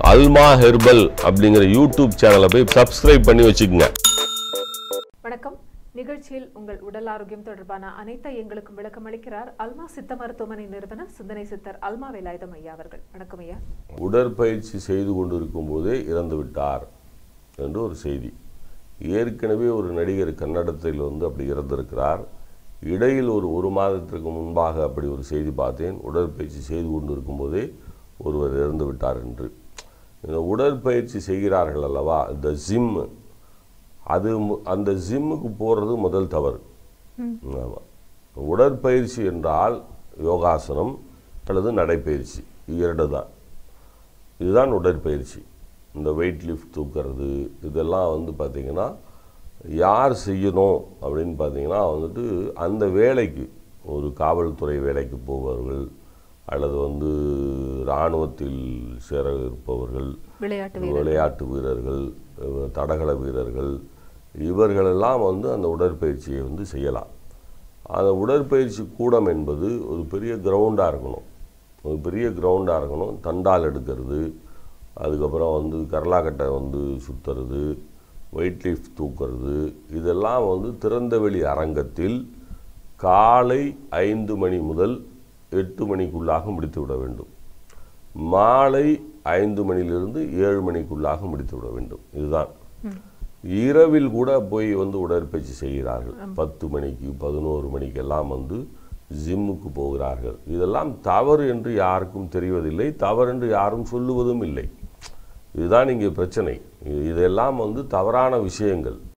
அல்மா herbal அப்படிங்கிற YouTube சேனலை போய் சப்ஸ்கிரைப் பண்ணி வச்சுக்கோங்க வணக்கம் நிகழ்ச்சியில் உங்கள் உடல் ஆரோக்கியம் தொடர்பான அனைத்து எங்களுக்கும் விளக்கம் அளிக்கிறார் அல்மா சித்த மருத்துவமனை நிறுவனர் சிந்தனை சித்தர் அல்மா வேலாயுதம் ஐயா அவர்கள் வணக்கம் ஐயா உடற்பயிற்சி செய்து கொண்டிருக்கும் போதே இறந்து விட்டார் என்று ஒரு செய்தி ஏற்கனவே ஒரு நடிகர் கன்னடத்தில் வந்து அப்படி இறந்திருக்கிறார் இடையில் ஒரு ஒரு மாதத்திற்கு முன்பாக அப்படி ஒரு செய்தி பார்த்தேன் உடற்பயிற்சி செய்து கொண்டிருக்கும் போதே ஒருவர் இறந்து விட்டார் என்று இந்த உடற்பயிற்சி செய்கிறார்கள் அல்லவா இந்த ஜிம் அது மு- அந்த ஜிம்முக்கு போகிறது முதல் தவறு ஆமாம் உடற்பயிற்சி என்றால் யோகாசனம் அல்லது நடைப்பயிற்சி இது இரண்டு தான் இதுதான் உடற்பயிற்சி இந்த வெயிட் லிஃப்ட் தூக்கிறது இதெல்லாம் வந்து பார்த்திங்கன்னா யார் செய்யணும் அப்படின்னு பார்த்தீங்கன்னா வந்துட்டு அந்த வேலைக்கு ஒரு காவல்துறை வேலைக்கு போபவர்கள் அல்லது வந்து இராணுவத்தில் சேர இருப்பவர்கள் விளையாட்டு வீரர் விளையாட்டு வீரர்கள் அஹ் தடகள வீரர்கள் இவர்களெல்லாம் வந்து அந்த உடற்பயிற்சியை வந்து செய்யலாம் அந்த உடற்பயிற்சி கூடம் என்பது ஒரு பெரிய கிரவுண்டாக இருக்கணும் ஒரு பெரிய கிரவுண்டாக இருக்கணும் தண்டால் எடுக்கிறது அதுக்கப்புறம் வந்து கரலாக்கட்டை வந்து சுற்றுறது வெயிட் லிஃப்ட் தூக்குறது இதெல்லாம் வந்து திறந்தவெளி அரங்கத்தில் காலை ஐந்து மணி முதல் எட்டு மணிக்குள்ளாக முடித்து விட வேண்டும் மாலை ஐந்து மணியிலிருந்து ஏழு மணிக்குள்ளாக முடித்து விட வேண்டும் இதுதான் இரவில் கூட போய் வந்து உடற்பயிற்சி செய்கிறார்கள் பத்து மணிக்கு பதினோரு மணிக்கெல்லாம் வந்து ஜிம்முக்கு போகிறார்கள் இதெல்லாம் தவறு என்று யாருக்கும் தெரிவதில்லை தவறு என்று யாரும் சொல்லுவதும் இல்லை இதுதான் இங்கே பிரச்சனை இது- இதெல்லாம் வந்து தவறான விஷயங்கள்